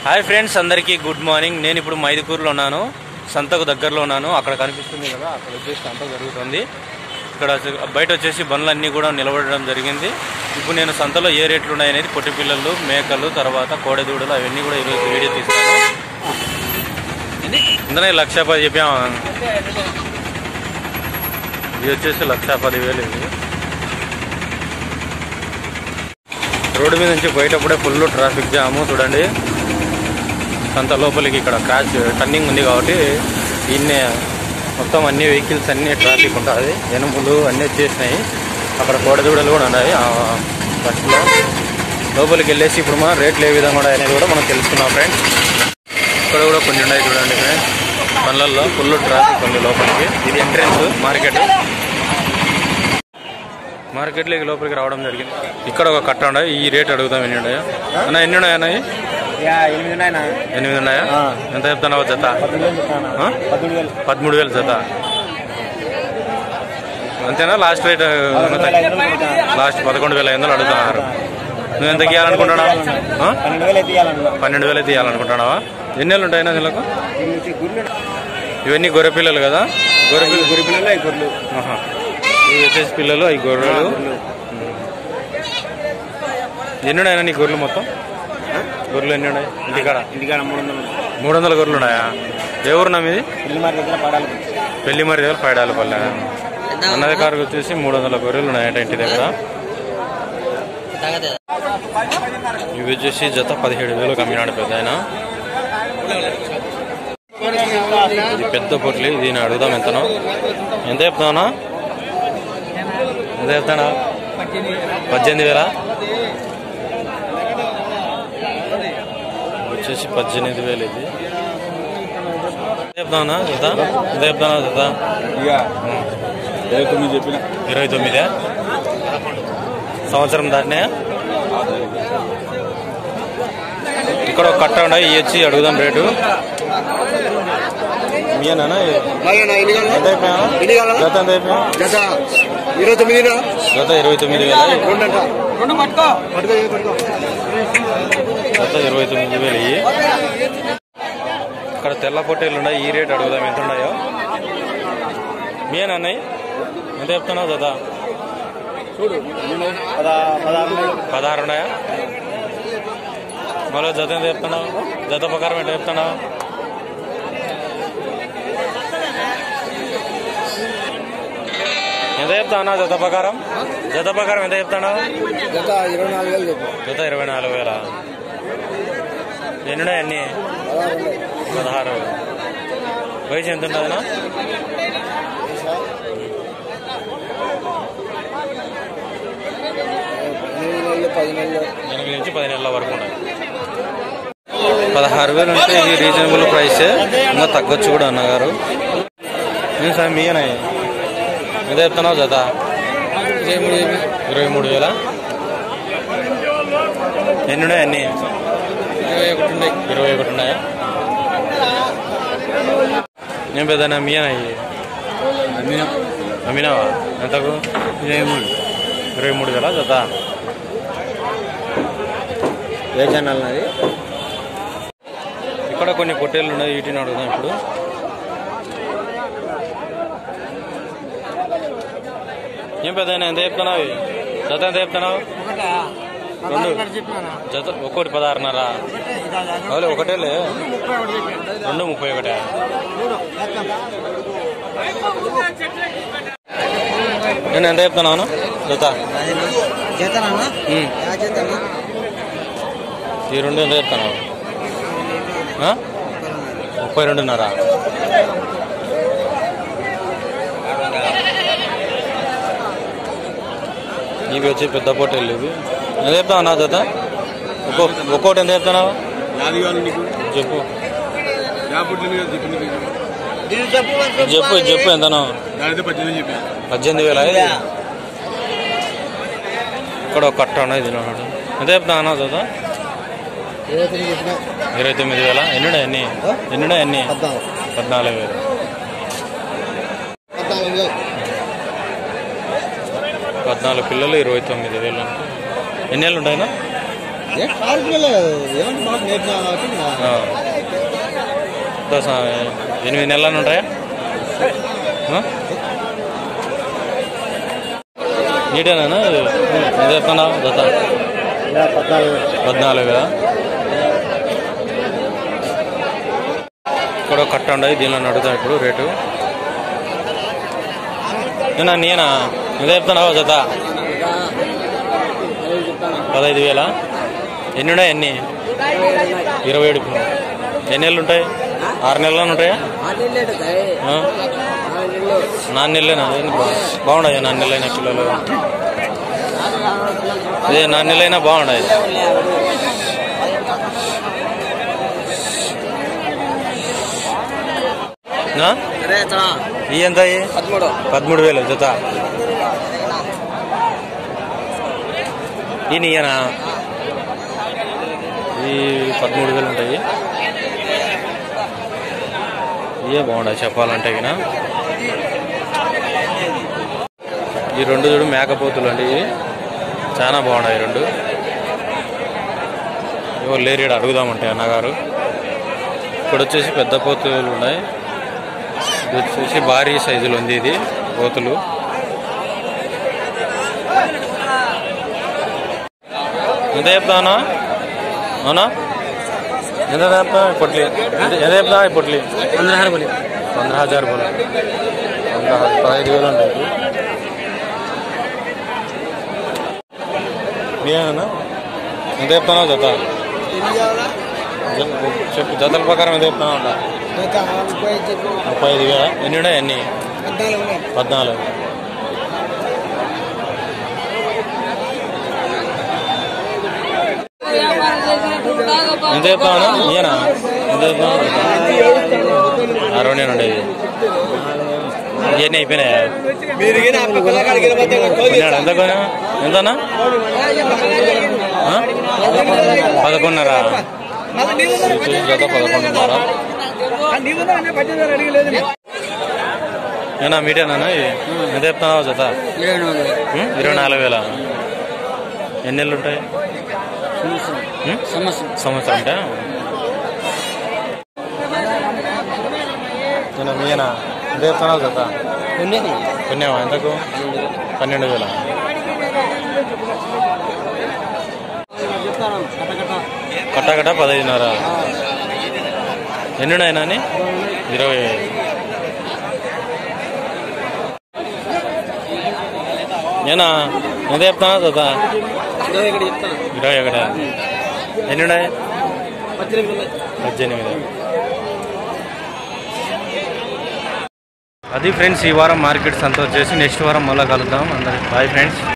Hi friends అందరికీ good morning నేను ఇప్పుడు మైదుకూరులో ఉన్నాను సంతకు దగ్గరలో ఉన్నాను అక్కడ కనిపిస్తుంది కదా అక్కడ వచ్చేసి సంత జరుగుతుంది ఇక్కడ వచ్చే- బయట వచ్చేసి బండ్లన్నీ కూడా నిలబడడం జరిగింది ఇప్పుడు నేను సంతలో ఏ రేట్లు ఉన్నాయనేది పొట్టి పిల్లలు మేకలు తర్వాత కోడెదూడలు అవన్నీ కూడా ఈరోజు వీడియో తీస్తాను ఇందులో లక్ష పది చెప్పాము ఇది వచ్చేసి లక్ష పది వేలు ఇది రోడ్డు మీద నుంచి పోయేటప్పుడే ఫుల్ ట్రాఫిక్ జాము చూడండి అంత లోపలికి ఇక్కడ క్రాష్ టర్నింగ్ ఉంది కాబట్టి ఇన్నే మొత్తం అన్ని వెహికల్స్ అన్ని ట్రాఫిక్ ఉంటుంది ఎనుములు అన్నీ వచ్చేసినాయి అక్కడ కోడదూడలు కూడా ఉన్నాయి ఆ బస్సులో లోపలికి వెళ్ళేసి ఇప్పుడు మనం రేట్లు ఏ విధంగా ఉన్నాయి అనేది కూడా మనం తెలుసుకున్నాం ఫ్రెండ్స్ ఇక్కడ కూడా కొన్ని ఉన్నాయి చూడండి ఫ్రెండ్స్ పనులలో ఫుల్ ట్రాఫిక్ ఉంది లోపలికి ఇది ఎంట్రెన్స్ మార్కెట్ మార్కెట్లోకి లోపలికి రావడం జరిగింది ఇక్కడ ఒక కట్ట ఉన్నాయి ఈ రేట్ అడుగుతాం ఎన్ని ఉన్నాయా అన్న ఎన్ని ఉన్నాయా అన్న ఇవి? ఎనిమిది ఉన్నాయన ఎనిమిది ఉన్నాయా ఆ. ఎంత చెప్తున్నావు జత ఆ? పద్దెనిమిది వేలు పదమూడు వేలు జత అంతేనా లాస్ట్ రేట్ లాస్ట్ పదకొండు వేల ఐదు వందలు అడుగుతున్నారు నువ్వు ఎంత గీయాలనుకుంటున్నావు ఆ? పన్నెండు వేలు అయితే ఇవ్వాలన్నా పన్నెండు వేలు తీయాలనుకుంటున్నావా ఎన్ని నెలలు ఉంటాయి నెలకు గుర్రెలు ఇవన్నీ గొర్రె పిల్లలు కదా గొర్రె పిల్లలు గురి పిల్లలు అవి గొర్రెలు ఆహా. ఇవి వచ్చేసి పిల్లలు అవి గొర్రెలు ఎన్ని ఉన్నాయన్నా నీ గొర్రెలు మొత్తం గొర్రెలు ఎన్ని ఉన్నాయి ఇంటికాడ ఇంటికాడ మూడు వందలు మూడు వందల గొర్రెలు ఉన్నాయా ఏ ఊరున్నా మీది ఇల్లు మరి దగ్గర పడాలి పెళ్లి మరి దగ్గర పైడాల పల్లె అన్నది కారుకు వచ్చేసి మూడు వందల గొర్రెలు ఉన్నాయట ఇంటి దగ్గర ఇవి వచ్చేసి జత పదిహేడు వేలు కమ్మినాడు పెద్ద ఆయన ఇది పెద్ద పొట్లి ఇది నేను అడుగుదాం ఎంతనో ఎంత చెప్తావునా ఎంత చెప్తానా పద్దెనిమిది వేల వచ్చేసి పద్దెనిమిది వేలు ఇది ఎంత చెప్తావునా జత ఎంత చెప్తానా జత ఇక ఇరవై తొమ్మిది చెప్పిన ఇరవై తొమ్మిదే సంవత్సరం దాటినే ఇక్కడ ఒక కట్ట ఉన్నాయి ఇవి వచ్చి అడుగుదాం రేటు మీయేనా ఎంత అయిపోయాను జత ఎంత అయిపోయా జత ఇరవై తొమ్మిది జత ఇరవై తొమ్మిది వేల రెండంట రెండు పట్టుకో పట్టుకో పట్టుకో జత ఇరవై తొమ్మిది వేలు ఇవి ఇక్కడ తెల్ల పొట్టేలు ఉన్నాయి ఈ రేట్ అడుగుదాం ఎంత ఉన్నాయో మీయేనా అన్నయ్య ఎంత చెప్తున్నావు జత చూడు పద పదహారు నెలలు పదహారు ఉన్నాయా మళ్ళీ జత ఎంత చెప్తున్నావు జత ప్రకారం ఎంత చెప్తున్నావు ఎంత చెప్తా అన్నా జత ప్రకారం జత ప్రకారం ఎంత చెప్తున్నావు జత ఇరవై నాలుగు వేలు చెప్పు జత ఇరవై నాలుగు వేల ఎన్నున్నాయి అన్ని పదహారు ఉన్నాయి. పదహారు వయసు ఎంత ఉంటుందన్నా ఎనిమిది నెలలు పది నెలలు ఎనిమిది నుంచి పది నెలల వరకు ఉన్నాయి పదహారు వేలు అంటే ఇది రీజనబుల్ ప్రైస్ ఇంకా తగ్గొచ్చు కూడా అన్నగారు ఏం సార్ మీయనాయి ఎంత చెప్తున్నావు జత ఇరవై మూడు చెప్పి ఇరవై మూడు వేల ఎన్ని ఉన్నాయి అన్ని ఇరవై ఒకటి ఉన్నాయి ఇరవై ఒకటి ఉన్నాయా ఏం పెద్దనా మీయనాయి అమ్మినా అమ్మినావా ఎంతకు ఇరవై మూడు ఇరవై మూడు వేల జత ఏ ఛానల్ నాది ఇక్కడ కొన్ని పొట్టేళ్ళు ఉన్నాయి వీటిని అడుగుదాం ఇప్పుడు ఏం పెద్ద ఎంత చెప్తున్నావు ఇవి? జత ఎంత చెప్తున్నావు రెండు జత ఒక్కోటి పదహారున్నర అవులే ఒకటేలే రెండు ముప్పై ఒకటే నేను ఎంత చెప్తున్నాను జత చేతనా ఉమ్. చేతనా ఈ రెండు ఎంత చెప్తున్నావు ఆ? ముప్పై రెండున్నర ఇవి వచ్చి పెద్ద పొట్టేళ్ళు ఇవి ఎంత చెప్తావు నా జత ఒక్కో ఒక్కోటి ఎంత చెప్తున్నావు యాభై కావాలి నీకు చెప్పు యాభై చెప్పి నీకు చెప్పు చెప్పు ఎంతనో దానితో పద్దెనిమిది చెప్పి పద్దెనిమిది వేల ఇది ఇక్కడ ఒక కట్ట ఉన్నది ఇది నాడు ఎంత చెప్తా అన్న జత ఇరవై తొమ్మిది చెప్పిన ఇరవై తొమ్మిది వేల ఎన్నుడే అన్ని ఎన్నుడే అన్ని పద్నాలుగు పద్నాలుగు వేలు పద్నాలుగు వేలు పద్నాలుగు పిల్లలు ఇరవై తొమ్మిది వేలు అంటే ఎన్ని ఏళ్ళు ఉంటాయినా ఏ కార్మికులే ఏమంటే మాకు నేర్పినా కాబట్టి ఇంకా ఆ. దోస ఎనిమిది నెలలు ఉంటాయా ఆ? నీటేనా ఎంత చెప్తున్నావు దోస పద్నాలుగు పద్నాలుగు కదా ఇక్కడ ఒక కట్ట ఉండదు దీనిలో నడుగుతాం ఇప్పుడు రేటు నేనా నేనా ఎంత చెప్తున్నావు జత పదహైదు వేల ఎన్ని ఉన్నాయి ఎన్ని ఇరవై ఏడు ఎన్ని నెలలు ఉంటాయి ఆరు నెలలు ఉంటాయా ఆ? నాలుగు నెలలేనా ఏంది బా- బాగుండదు నాలుగు నెలలైన పిల్లలు అదే నాలుగు నెలలైనా బాగుండదు నా? ఈ ఎంత అయ్యి? పదమూడు పదమూడు వేలు జత ఈ నీయనా ఈ పదమూడు వేలు ఉంటాయి ఇవే బాగుంటాయి చెప్పాలంటే గిన ఈ రెండు చూడు మేకపోతులు అండి ఇవి చాలా బాగున్నాయి ఈ రెండు ఎవరు లేరు ఈడ అడుగుదామంటే అన్నగారు ఇక్కడ వచ్చేసి పెద్ద పోతులు ఉన్నాయి ఇది వచ్చేసి భారీ సైజులు ఉంది ఇది పోతులు ఎంత చెప్తానా అవునా ఎంత చెప్తా పొట్లి ఎంత- ఎంత చెప్తా ఈ పొట్లి पंद्रह बोले पंद्रह हजार बोला पंद्रह పదహైదు వేలు ఉంటాయి నేనా ఎంత చెప్తానో జత జత- చెప్పు జతల ప్రకారం ఎంత చెప్తానో అంట ముప్పై ఐదు వేల ఎన్ని ఉన్నాయి అన్ని పద్నాలుగు ఎంత చెప్తాను ఈయన ఎంత చెప్తాను అరవై నేను ఉండేది ఇవన్నీ అయిపోయినాయా కొన్నాడు ఎంత కొన్నా ఎంతనా ఆ? పదకొండున్నరా ఇది జత పదకొండున్నరా ఏనా మీటేనా ఇది ఎంత చెప్తున్నావు జత ఉం? ఇరవై నాలుగు వేల ఎన్ని నెలలు ఉంటాయి ఉం? సంవత్సరం అంటే నేను మీనా ఎంత చెప్తున్నావు జత కొన్నావా ఎంతకు పన్నెండు వేల కట్ట కట్ట పదహైదున్నర ఎన్ని ఉన్నాయి నాని ఇరవై నేనా ఎంత చెప్తానా జత ఇరవై ఒకట ఎన్ని ఉన్నాయి పద్దెనిమిది అది ఫ్రెండ్స్ ఈ వారం మార్కెట్ సంత వచ్చేసి నెక్స్ట్ వారం మళ్ళీ కలుద్దాం అందరికి బాయ్ ఫ్రెండ్స్